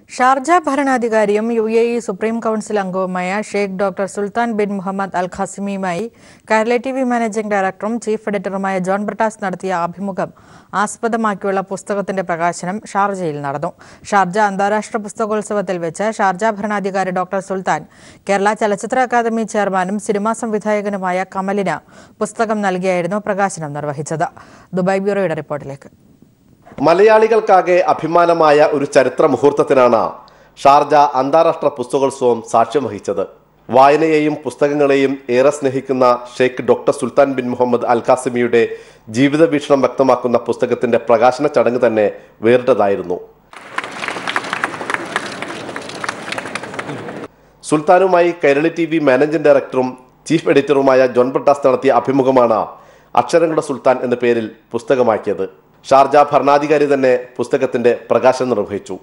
Sharjah ഭരണാധികാരിയും U A E supreme council അംഗവുമായ Sheikh doctor Sultan bin Muhammad Al ഖാസിമിയുമായി Kerala T V managing ഡയറക്ടറും chief എഡിറ്ററുമായ ജോൺ ബ്രിട്ടാസ് നടത്തിയ അഭിമുഖം ആസ്പദമാക്കിയുള്ള പുസ്തകത്തിന്റെ പ്രകാശനം ഷാർജയിൽ നടന്നു ഷാർജ അന്താരാഷ്ട്ര പുസ്തകോത്സവത്തിൽ വെച്ച് ഷാർജ ഭരണാധികാരി ഡോക്ടർ സുൽത്താൻ കേരള ചലച്ചിത്ര അക്കാദമി ചെയർമാനും സിനിമാ സംവിധായകനുമായ കമലിന് പുസ്തകം നൽകിയായിരുന്നു പ്രകാശനം നിർവഹിച്ചത് ദുബായ് ബ്യൂറോയുടെ റിപ്പോർട്ടിലേക്ക് മലയാളികൾക്കാകെ അഭിമാനമായ ഒരു ചരിത്ര മുഹൂർത്തത്തിനാണ് ഷാർജ അന്താരാഷ്ട്ര പുസ്തകോത്സവം സാക്ഷ്യം വഹിച്ചത് വായനയെയും പുസ്തകങ്ങളെയും ഏറെ സ്നേഹിക്കുന്ന Sheikh doctor Sultan bin Muhammad Al ഖാസിമിയുടെ ജീവിത വീക്ഷണം വ്യക്തമാക്കുന്ന പുസ്തകത്തിന്റെ പ്രകാശന ചടങ്ങ് തന്നെ വേറിട്ടതായിരുന്നു സുൽത്താനുമായി കൈരളി ടി വി മാനേജിംഗ് ഡയറക്ടറും ചീഫ് എഡിറ്ററുമായ ജോൺ ബ്രിട്ടാസ് നടത്തിയ അഭിമുഖമാണ് അക്ഷരങ്ങളുടെ സുൽത്താൻ എന്ന പേരിൽ പുസ്തകമാക്കിയത് ഷാർജ ഭരണാധികാരി തന്നെ പുസ്തകത്തിന്റെ പ്രകാശനം നിർവഹിച്ചു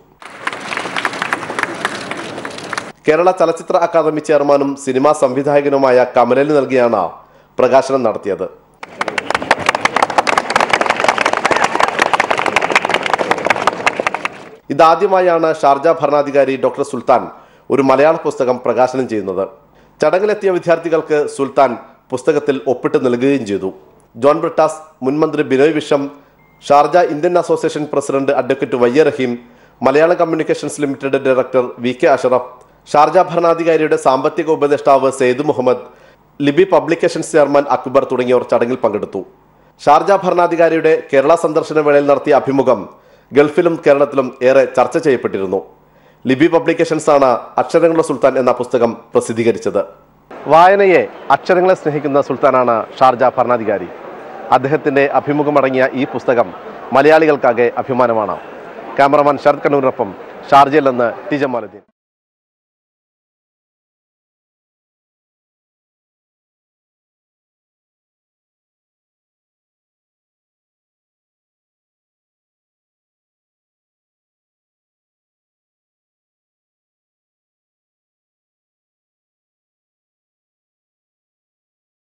കേരള ചലച്ചിത്ര അക്കാദമി ചെയർമാനും സിനിമാ സംവിധായകനുമായ കമലന് നൽകിയാണ് പ്രകാശനം നടത്തിയത് ഇതാദ്യമായാണ് ഷാർജ ഭരണാധികാരി ഡോക്ടർ സുൽത്താൻ ഒരു മലയാള പുസ്തകം പ്രകാശനം ചെയ്യുന്നത് ചടങ്ങിലെത്തിയ വിദ്യാർത്ഥികൾക്ക് സുൽത്താൻ പുസ്തകത്തിൽ ഒപ്പിട്ട് നൽകുകയും ചെയ്തു ജോൺ ബ്രിട്ടാസ് മുൻമന്ത്രി ബിനോയ് വിഷം Sharjah Indian association president advocate വയ്യ Rahim Malayalam communications limited director V K Ashraf Sharjah ഭരണാധികാരിയുടെ സാമ്പത്തിക ഉപദേഷ്ടാവ് Saeed Muhammad Lipi publications chairman Akbar തുടങ്ങിയവർ ചടങ്ങിൽ പങ്കെടുത്തു ഷാർജ ഭരണാധികാരിയുടെ കേരള സന്ദർശന വേളയിൽ നടത്തിയ അഭിമുഖം ഗൾഫിലും കേരളത്തിലും ഏറെ ചർച്ച ചെയ്യപ്പെട്ടിരുന്നു ലിബി പബ്ലിക്കേഷൻസ് ആണ് അക്ഷരങ്ങളുടെ സുൽത്താൻ എന്ന പുസ്തകം പ്രസിദ്ധീകരിച്ചത് വായനയെ അക്ഷരങ്ങളെ സ്നേഹിക്കുന്ന സുൽത്താനാണ് ഷാർജ ഭരണാധികാരി അദ്ദേഹത്തിന്റെ അഭിമുഖമടങ്ങിയ ഈ പുസ്തകം മലയാളികൾക്കാകെ അഭിമാനമാണ് ക്യാമറമാൻ ശരത് കണ്ണൂരിനൊപ്പം ഷാർജയിൽ നിന്ന് ടി ജമാലുദ്ദീൻ